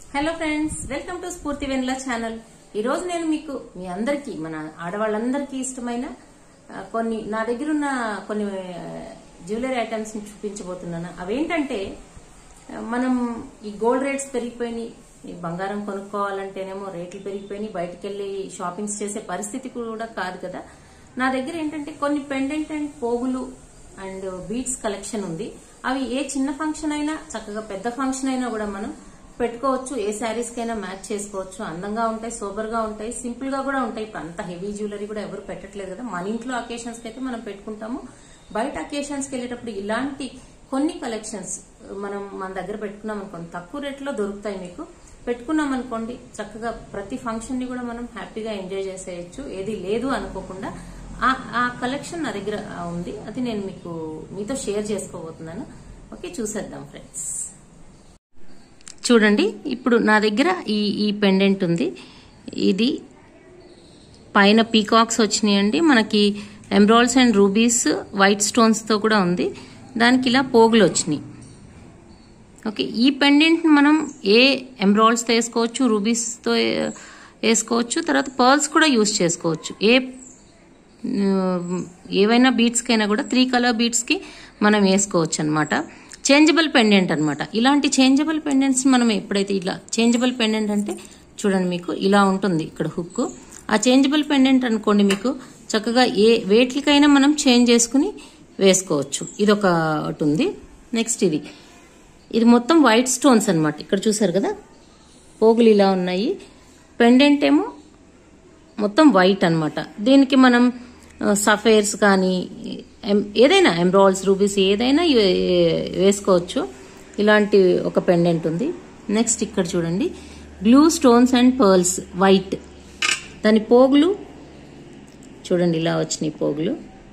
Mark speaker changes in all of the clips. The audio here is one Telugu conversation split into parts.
Speaker 1: హలో ఫ్రెండ్స్ వెల్కమ్ టు స్ఫూర్తి వెన్ల ఛానల్ ఈ రోజు నేను మీకు మీ అందరికీ మన ఆడవాళ్ళందరికీ ఇష్టమైన ఆ, కొన్ని నా దగ్గర ఉన్న కొన్ని జ్యువెలరీ ఐటమ్స్ ని చూపించబోతున్నాను అవేంటంటే ఆ, మనం ఈ గోల్డ్ రేట్స్ పెరిగిపోయినాయి ఈ బంగారం కొనుక్కోవాలంటేనేమో రేట్లు పెరిగిపోయినాయి బయటకు వెళ్ళి షాపింగ్స్ చేసే పరిస్థితి కూడా కాదు కదా నా దగ్గర ఏంటంటే కొన్ని పెండెంట్ అండ్ పోగులు అండ్ బీట్స్ కలెక్షన్ ఉంది అవి ఏ చిన్న ఫంక్షన్ అయినా చక్కగా పెద్ద ఫంక్షన్ అయినా కూడా మనం పెట్టుకోవచ్చు ఏ శారీస్ కైనా మ్యాచ్ చేసుకోవచ్చు అందంగా ఉంటాయి సోబర్ గా ఉంటాయి సింపుల్ గా కూడా ఉంటాయి ఇప్పుడు అంత హెవీ జ్యువెలరీ కూడా ఎవరు పెట్టట్లేదు కదా మన ఇంట్లో అకేషన్స్ కి అయితే మనం పెట్టుకుంటాము బయట అకేషన్స్ కి వెళ్ళేటప్పుడు ఇలాంటి కొన్ని కలెక్షన్స్ మనం మన దగ్గర పెట్టుకున్నాం అనుకోండి తక్కువ రేట్లో దొరుకుతాయి మీకు పెట్టుకున్నాం అనుకోండి చక్కగా ప్రతి ఫంక్షన్ ని కూడా మనం హ్యాపీగా ఎంజాయ్ చేసేయచ్చు ఏది లేదు అనుకోకుండా ఆ ఆ కలెక్షన్ నా దగ్గర ఉంది అది నేను మీకు మీతో షేర్ చేసుకోబోతున్నాను ఓకే చూసేద్దాం ఫ్రెండ్స్ చూడండి ఇప్పుడు నా దగ్గర ఈ ఈ పెండెంట్ ఉంది ఇది పైన పీకాక్స్ వచ్చినాయండి మనకి emeralds and rubies white stones తో కూడా ఉంది దానికి ఇలా పోగులు వచ్చినాయి ఓకే ఈ పెండెంట్ మనం ఏ ఎమ్రాల్స్ తో వేసుకోవచ్చు రూబీస్ తో వేసుకోవచ్చు తర్వాత పర్ల్స్ కూడా యూస్ చేసుకోవచ్చు ఏ ఏవైనా బీట్స్కైనా కూడా త్రీ కలర్ బీట్స్కి మనం వేసుకోవచ్చు అనమాట చేంజబుల్ పెండెంట్ అనమాట ఇలాంటి చేంజబుల్ పెండెంట్స్ మనం ఎప్పుడైతే ఇలా చేంజబుల్ పెండెంట్ అంటే చూడండి మీకు ఇలా ఉంటుంది ఇక్కడ హుక్ ఆ చేంజబుల్ పెండెంట్ అనుకోండి మీకు చక్కగా ఏ వేట్లకైనా మనం చేంజ్ చేసుకుని వేసుకోవచ్చు ఇది ఒక ఒకటి ఉంది నెక్స్ట్ ఇది ఇది మొత్తం వైట్ స్టోన్స్ అనమాట ఇక్కడ చూసారు కదా పోగులు ఇలా ఉన్నాయి పెండెంట్ ఏమో మొత్తం వైట్ అన్నమాట దీనికి మనం సఫైర్స్ కానీ ఎం- ఏదైనా ఎంబ్రాయిల్స్ రూబీస్ ఏదైనా వే- వేసుకోవచ్చు ఇలాంటి ఒక పెండెంట్ ఉంది నెక్స్ట్ ఇక్కడ చూడండి blue stones and pearls white దాని పోగులు చూడండి ఇలా వచ్చినాయి పోగులు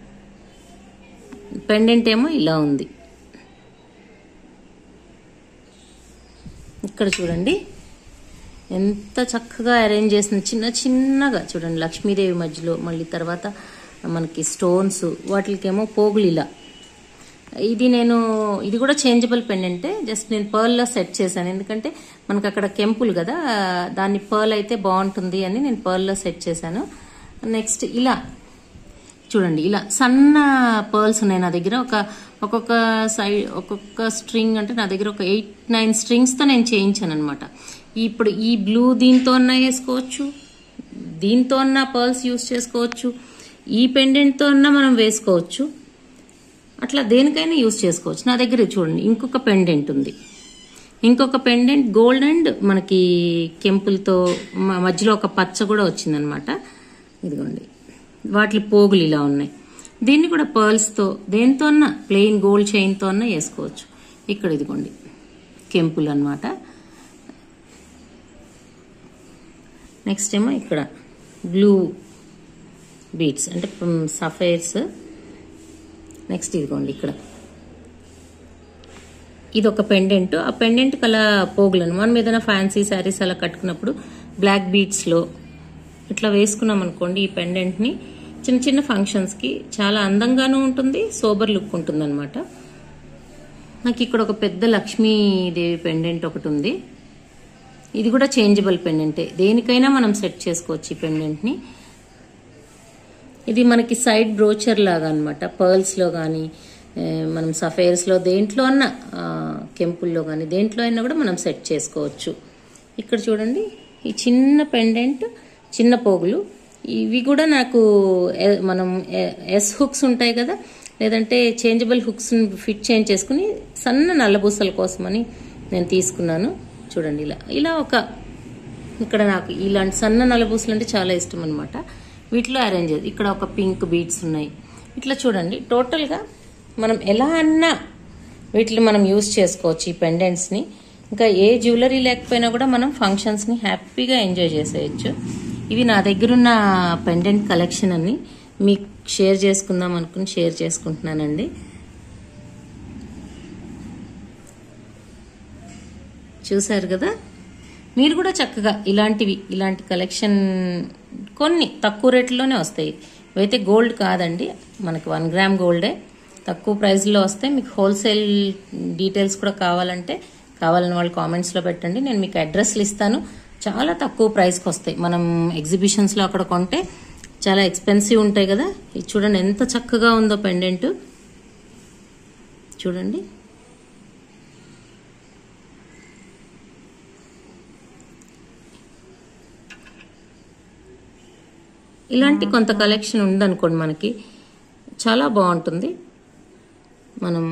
Speaker 1: పెండెంట్ ఏమో ఇలా ఉంది ఇక్కడ చూడండి ఎంత చక్కగా అరేంజ్ చేసిన చిన్న చిన్నగా చూడండి లక్ష్మీదేవి మధ్యలో మళ్ళీ తర్వాత మనకి స్టోన్స్ వాటికేమో పోగులు ఇలా ఇది నేను ఇది కూడా చేంజబుల్ పెండెంటే జస్ట్ నేను పర్ల్లో సెట్ చేశాను ఎందుకంటే మనకు అక్కడ కెంపుల్ కదా దాన్ని పర్ల్ అయితే బాగుంటుంది అని నేను పర్ల్లో సెట్ చేశాను నెక్స్ట్ ఇలా చూడండి ఇలా సన్న పర్ల్స్ ఉన్నాయి నా దగ్గర ఒక ఒక్కొక్క సైడ్ ఒక్కొక్క స్ట్రింగ్ అంటే నా దగ్గర ఒక ఎయిట్ నైన్ స్ట్రింగ్స్తో నేను చేయించాను అనమాట ఇప్పుడు ఈ బ్లూ దీంతో అన్నా వేసుకోవచ్చు దీంతో అన్నా పర్ల్స్ యూస్ చేసుకోవచ్చు ఈ పెండెంట్తో అన్నా మనం వేసుకోవచ్చు అట్లా దేనికైనా యూస్ చేసుకోవచ్చు నా దగ్గర చూడండి ఇంకొక పెండెంట్ ఉంది ఇంకొక పెండెంట్ గోల్డ్ అండ్ మనకి కెంపులతో మ- మధ్యలో ఒక పచ్చ కూడా వచ్చిందనమాట ఇదిగోండి వాటి పోగులు ఇలా ఉన్నాయి దీన్ని కూడా పర్ల్స్తో దేనితో అన్నా ప్లెయిన్ గోల్డ్ చైన్తో అన్నా వేసుకోవచ్చు ఇక్కడ ఇదిగోండి కెంపుల్ అన్నమాట నెక్స్ట్ ఏమో ఇక్కడ బ్లూ బీట్స్ అంటే సఫైర్స్ నెక్స్ట్ ఇదిగోండి ఇక్కడ ఇది ఒక పెండెంట్ ఆ పెండెంట్ కల పోగులను మనం ఏదైనా ఫ్యాన్సీ శారీస్ అలా కట్టుకున్నప్పుడు బ్లాక్ బీట్స్లో ఇట్లా వేసుకున్నాం అనుకోండి ఈ పెండెంట్ని చిన్న చిన్న ఫంక్షన్స్కి చాలా అందంగానూ ఉంటుంది సోబర్ లుక్ ఉంటుంది అనమాట నాకు ఇక్కడ ఒక పెద్ద లక్ష్మీదేవి పెండెంట్ ఒకటి ఉంది ఇది కూడా చేంజబుల్ పెండెంటే దేనికైనా మనం సెట్ చేసుకోవచ్చు ఈ పెండెంట్ని ఇది మనకి సైడ్ బ్రోచర్ లాగా అనమాట పర్ల్స్లో కానీ మనం సఫైర్స్లో దేంట్లో అన్నా ఆ, కెంపుల్లో కానీ దేంట్లో అయినా కూడా మనం సెట్ చేసుకోవచ్చు ఇక్కడ చూడండి ఈ చిన్న పెండెంట్ చిన్న పోగులు ఇవి కూడా నాకు ఎ- మనం ఎ- ఎస్ హుక్స్ ఉంటాయి కదా లేదంటే చేంజబుల్ హుక్స్ ఫిట్ చేంజ్ చేసుకుని సన్న నల్లబూసల కోసమని నేను తీసుకున్నాను చూడండి ఇలా ఇలా ఒక ఇక్కడ నాకు ఇలాంటి సన్న నలబూసలు అంటే చాలా ఇష్టం అనమాట వీటిలో అరేంజ్ చేసి ఇక్కడ ఒక పింక్ బీడ్స్ ఉన్నాయి ఇట్లా చూడండి టోటల్గా మనం ఎలా అన్నా వీటిని మనం యూస్ చేసుకోవచ్చు ఈ పెండెంట్స్ని ఇంకా ఏ జ్యువెలరీ లేకపోయినా కూడా మనం ఫంక్షన్స్ని హ్యాపీగా ఎంజాయ్ చేసేయచ్చు ఇవి నా దగ్గరున్న పెండెంట్ కలెక్షన్ అని మీకు షేర్ చేసుకుందాం అనుకుని షేర్ చేసుకుంటున్నానండి చూశారు కదా మీరు కూడా చక్కగా ఇలాంటివి ఇలాంటి కలెక్షన్ కొన్ని తక్కువ రేట్లోనే వస్తాయి ఇవైతే గోల్డ్ కాదండి మనకి వన్ గ్రామ్ గోల్డే తక్కువ ప్రైస్లో వస్తాయి మీకు హోల్సేల్ డీటెయిల్స్ కూడా కావాలంటే కావాలని వాళ్ళు కామెంట్స్లో పెట్టండి నేను మీకు అడ్రస్లు ఇస్తాను చాలా తక్కువ ప్రైస్కి వస్తాయి మనం ఎగ్జిబిషన్స్లో అక్కడ కొంటే చాలా ఎక్స్పెన్సివ్ ఉంటాయి కదా ఇది చూడండి ఎంత చక్కగా ఉందో పెండెంట్ చూడండి ఇలాంటి కొంత కలెక్షన్ ఉందనుకోండి మనకి చాలా బాగుంటుంది మనం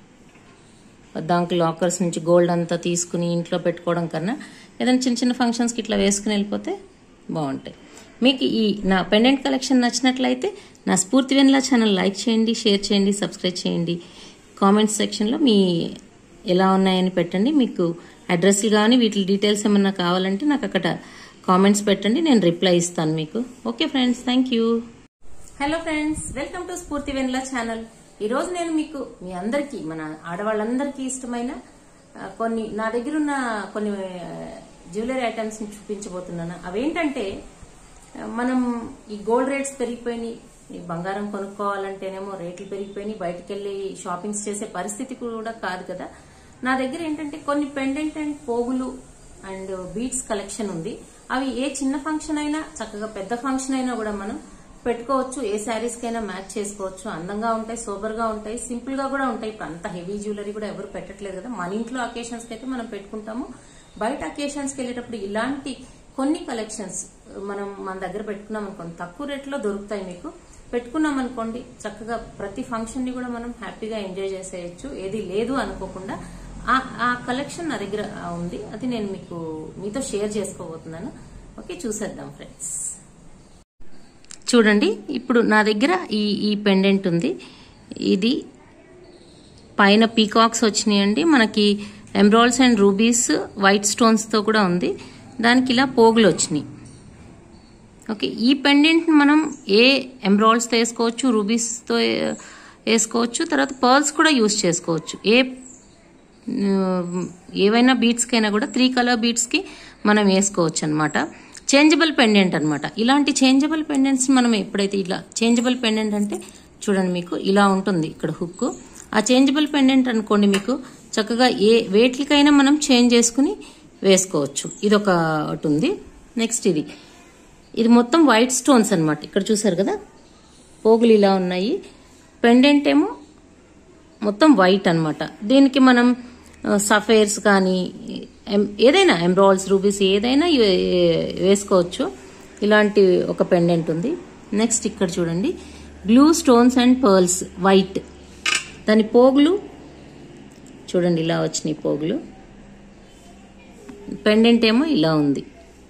Speaker 1: దానికి లాకర్స్ నుంచి గోల్డ్ అంతా తీసుకుని ఇంట్లో పెట్టుకోవడం కన్నా ఏదైనా చిన్న చిన్న ఫంక్షన్స్కి ఇట్లా వేసుకుని వెళ్ళిపోతే బాగుంటాయి మీకు ఈ నా పెండెంట్ కలెక్షన్ నచ్చినట్లయితే నా స్ఫూర్తి వెన్లా ఛానల్ లైక్ చేయండి షేర్ చేయండి సబ్స్క్రైబ్ చేయండి కామెంట్స్ సెక్షన్లో మీ ఎలా ఉన్నాయని పెట్టండి మీకు అడ్రస్లు కానీ వీటి డీటెయిల్స్ ఏమన్నా కావాలంటే నాకు అక్కడ కామెంట్స్ పెట్టండి నేను రిప్లై ఇస్తాను మీకు okay friends thank you hello friends welcome to Spoorthi Venla channel ఈ రోజు నేను మీకు మీ అందరికీ మన ఆడవాళ్ళందరికీ ఇష్టమైన ఆ, కొన్ని నా దగ్గర ఉన్న కొన్ని జ్యువెలరీ ఐటమ్స్ ని చూపించబోతున్నాను అవేంటంటే ఆ, మనం ఈ గోల్డ్ రేట్స్ పెరిగిపోయినాయి ఈ బంగారం కొనుక్కోవాలంటేనేమో రేట్లు పెరిగిపోయినాయి బయటికి వెళ్ళి షాపింగ్స్ చేసే పరిస్థితి కూడా కాదు కదా నా దగ్గర ఏంటంటే కొన్ని పెండెంట్ అండ్ పోగులు అండ్ బీట్స్ కలెక్షన్ ఉంది అవి ఏ చిన్న ఫంక్షన్ అయినా చక్కగా పెద్ద ఫంక్షన్ అయినా కూడా మనం పెట్టుకోవచ్చు ఏ శారీస్ కైనా మ్యాచ్ చేసుకోవచ్చు అందంగా ఉంటాయి సోబర్ గా ఉంటాయి సింపుల్ గా కూడా ఉంటాయి ఇప్పుడు అంత హెవీ జ్యువెలరీ కూడా ఎవరు పెట్టట్లేదు కదా మన ఇంట్లో అకేషన్స్ కి అయితే మనం పెట్టుకుంటాము బయట అకేషన్స్ కి వెళ్ళేటప్పుడు ఇలాంటి కొన్ని కలెక్షన్స్ మనం మన దగ్గర పెట్టుకున్నాం అనుకోండి తక్కువ రేట్లో దొరుకుతాయి మీకు పెట్టుకున్నాం అనుకోండి చక్కగా ప్రతి ఫంక్షన్ ని కూడా మనం హ్యాపీగా ఎంజాయ్ చేసేయచ్చు ఏది లేదు అనుకోకుండా ఆ ఆ కలెక్షన్ నా దగ్గర ఉంది అది నేను మీకు మీతో షేర్ చేసుకోబోతున్నాను ఓకే చూసేద్దాం ఫ్రెండ్స్ చూడండి ఇప్పుడు నా దగ్గర ఈ ఈ పెండెంట్ ఉంది ఇది పైన పీకాక్స్ వచ్చినాయండి మనకి ఎమ్రాల్స్ అండ్ రూబీస్ వైట్ స్టోన్స్తో కూడా ఉంది దానికి ఇలా పోగులు వచ్చినాయి ఓకే ఈ పెండెంట్ మనం ఏ ఎమ్రాల్స్తో వేసుకోవచ్చు రూబీస్తో వేసుకోవచ్చు తర్వాత పర్ల్స్ కూడా యూస్ చేసుకోవచ్చు ఏ ఏవైనా బీట్స్కైనా కూడా త్రీ కలర్ బీట్స్కి మనం వేసుకోవచ్చు అనమాట చేంజబుల్ పెండెంట్ అనమాట ఇలాంటి చేంజబుల్ పెండెంట్స్ మనం ఎప్పుడైతే ఇలా చేంజబుల్ పెండెంట్ అంటే చూడండి మీకు ఇలా ఉంటుంది ఇక్కడ హుక్ ఆ చేంజబుల్ పెండెంట్ అనుకోండి మీకు చక్కగా ఏ వేట్లకైనా మనం చేంజ్ చేసుకుని వేసుకోవచ్చు ఇది ఒక ఒకటి ఉంది నెక్స్ట్ ఇది ఇది మొత్తం వైట్ స్టోన్స్ అనమాట ఇక్కడ చూసారు కదా పోగులు ఇలా ఉన్నాయి పెండెంట్ ఏమో మొత్తం వైట్ అన్నమాట దీనికి మనం సఫైర్స్ కానీ ఎం- ఏదైనా ఎంబ్రాయిల్స్ రూబీస్ ఏదైనా వే- వేసుకోవచ్చు ఇలాంటి ఒక పెండెంట్ ఉంది నెక్స్ట్ ఇక్కడ చూడండి blue stones and pearls white దాని పోగులు చూడండి ఇలా వచ్చినాయి పోగులు పెండెంట్ ఏమో ఇలా ఉంది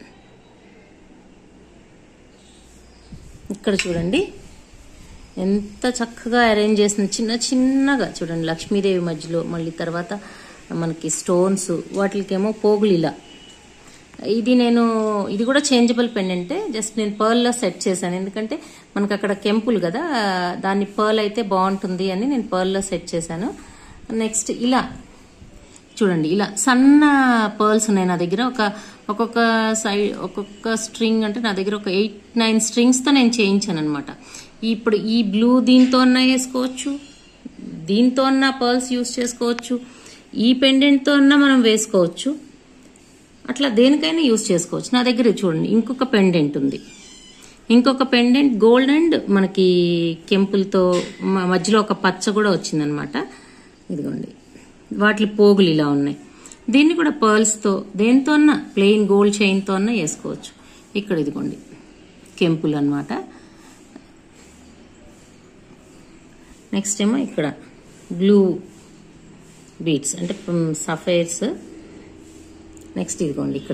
Speaker 1: ఇక్కడ చూడండి ఎంత చక్కగా అరేంజ్ చేసిన చిన్న చిన్నగా చూడండి లక్ష్మీదేవి మధ్యలో మళ్ళీ తర్వాత మనకి స్టోన్స్ వాటికేమో పోగులు ఇలా ఇది నేను ఇది కూడా చేంజబుల్ పెండెంటే జస్ట్ నేను పర్ల్లో సెట్ చేశాను ఎందుకంటే మనకు అక్కడ కెంపుల్ కదా దాన్ని పర్ల్ అయితే బాగుంటుంది అని నేను పర్ల్లో సెట్ చేశాను నెక్స్ట్ ఇలా చూడండి ఇలా సన్న పర్ల్స్ ఉన్నాయి నా దగ్గర ఒక ఒక్కొక్క సైడ్ ఒక్కొక్క స్ట్రింగ్ అంటే నా దగ్గర ఒక ఎయిట్ నైన్ స్ట్రింగ్స్తో నేను చేయించాను అనమాట ఇప్పుడు ఈ బ్లూ దీంతో అన్నా వేసుకోవచ్చు దీంతో అన్నా పర్ల్స్ యూస్ చేసుకోవచ్చు ఈ పెండెంట్తో అన్నా మనం వేసుకోవచ్చు అట్లా దేనికైనా యూస్ చేసుకోవచ్చు నా దగ్గర ఇది చూడండి ఇంకొక పెండెంట్ ఉంది ఇంకొక పెండెంట్ గోల్డ్ అండ్ మనకి కెంపులతో మ- మధ్యలో ఒక పచ్చ కూడా వచ్చిందనమాట ఇదిగోండి వాటి పోగులు ఇలా ఉన్నాయి దీన్ని కూడా పర్ల్స్తో దేనితో అన్నా ప్లెయిన్ గోల్డ్ చైన్తో అన్నా వేసుకోవచ్చు ఇక్కడ ఇదిగోండి కెంపుల్ అన్నమాట నెక్స్ట్ ఏమో ఇక్కడ బ్లూ బీట్స్ అంటే సఫైర్స్ నెక్స్ట్ ఇదిగోండి ఇక్కడ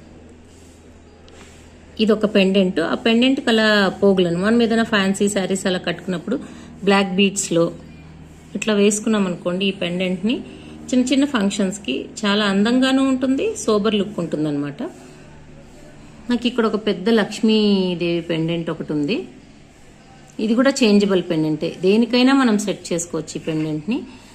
Speaker 1: ఇది ఒక పెండెంట్ ఆ పెండెంట్ కల పోగులను మనం ఏదైనా ఫ్యాన్సీ శారీస్ అలా కట్టుకున్నప్పుడు బ్లాక్ బీట్స్లో ఇట్లా వేసుకున్నాం అనుకోండి ఈ పెండెంట్ని చిన్న చిన్న ఫంక్షన్స్కి చాలా అందంగానూ ఉంటుంది సోబర్ లుక్ ఉంటుంది అనమాట నాకు ఇక్కడ ఒక పెద్ద లక్ష్మీదేవి పెండెంట్ ఒకటి ఉంది ఇది కూడా చేంజబుల్ పెండెంటే దేనికైనా మనం సెట్ చేసుకోవచ్చు ఈ పెండెంట్ని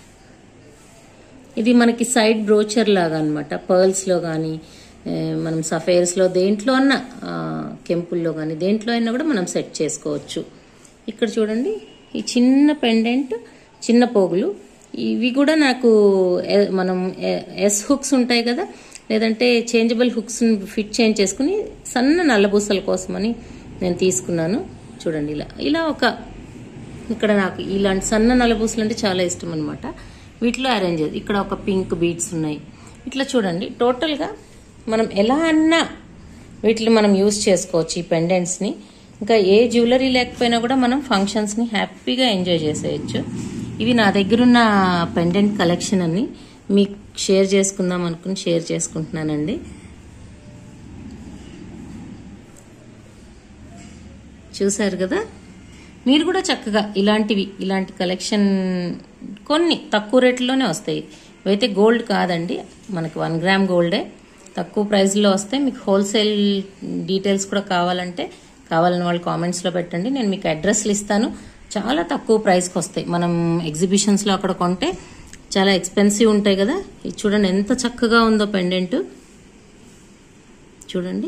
Speaker 1: ఇది మనకి సైడ్ బ్రోచర్ లాగా అనమాట పర్ల్స్లో కానీ మనం సఫైర్స్లో దేంట్లో అన్నా ఆ, కెంపుల్లో కానీ దేంట్లో అయినా కూడా మనం సెట్ చేసుకోవచ్చు ఇక్కడ చూడండి ఈ చిన్న పెండెంట్ చిన్న పోగులు ఇవి కూడా నాకు ఎ- మనం ఎ- ఎస్ హుక్స్ ఉంటాయి కదా లేదంటే చేంజబుల్ హుక్స్ ఫిట్ చేంజ్ చేసుకుని సన్న నల్లబూసల కోసమని నేను తీసుకున్నాను చూడండి ఇలా ఇలా ఒక ఇక్కడ నాకు ఇలాంటి సన్న నల్లబూసలు అంటే చాలా ఇష్టం అనమాట వీటిలో అరేంజ్ చేసి ఇక్కడ ఒక పింక్ బీడ్స్ ఉన్నాయి ఇట్లా చూడండి టోటల్గా మనం ఎలా అన్నా వీటిని మనం యూస్ చేసుకోవచ్చు ఈ పెండెంట్స్ని ఇంకా ఏ జ్యువెలరీ లేకపోయినా కూడా మనం ఫంక్షన్స్ని హ్యాపీగా ఎంజాయ్ చేసేయచ్చు ఇవి నా దగ్గరున్న పెండెంట్ కలెక్షన్ అని మీకు షేర్ చేసుకుందాం అనుకుని షేర్ చేసుకుంటున్నానండి చూశారు కదా మీరు కూడా చక్కగా ఇలాంటివి ఇలాంటి కలెక్షన్ కొన్ని తక్కువ రేట్లోనే వస్తాయి ఇవైతే గోల్డ్ కాదండి మనకి వన్ గ్రామ్ గోల్డే తక్కువ ప్రైస్లో వస్తాయి మీకు హోల్సేల్ డీటెయిల్స్ కూడా కావాలంటే కావాలని వాళ్ళు కామెంట్స్లో పెట్టండి నేను మీకు అడ్రస్లు ఇస్తాను చాలా తక్కువ ప్రైస్కి వస్తాయి మనం ఎగ్జిబిషన్స్లో అక్కడ కొంటే చాలా ఎక్స్పెన్సివ్ ఉంటాయి కదా ఇది చూడండి ఎంత చక్కగా ఉందో పెండెంట్ చూడండి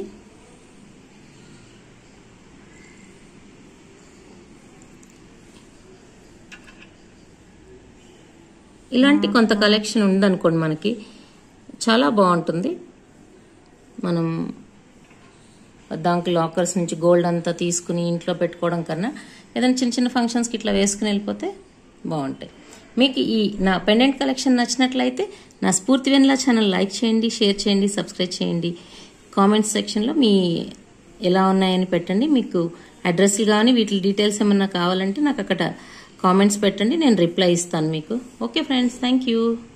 Speaker 1: ఇలాంటి కొంత కలెక్షన్ ఉందనుకోండి మనకి చాలా బాగుంటుంది మనం దానికి లాకర్స్ నుంచి గోల్డ్ అంతా తీసుకుని ఇంట్లో పెట్టుకోవడం కన్నా ఏదైనా చిన్న చిన్న ఫంక్షన్స్కి ఇట్లా వేసుకుని వెళ్ళిపోతే బాగుంటాయి మీకు ఈ నా పెండెంట్ కలెక్షన్ నచ్చినట్లయితే నా స్ఫూర్తి వెన్లా ఛానల్ లైక్ చేయండి షేర్ చేయండి సబ్స్క్రైబ్ చేయండి కామెంట్స్ సెక్షన్లో మీ ఎలా ఉన్నాయని పెట్టండి మీకు అడ్రస్లు కానీ వీటి డీటెయిల్స్ ఏమన్నా కావాలంటే నాకు అక్కడ కామెంట్స్ పెట్టండి నేను రిప్లై ఇస్తాను మీకు ఓకే ఫ్రెండ్స్ థ్యాంక్ యూ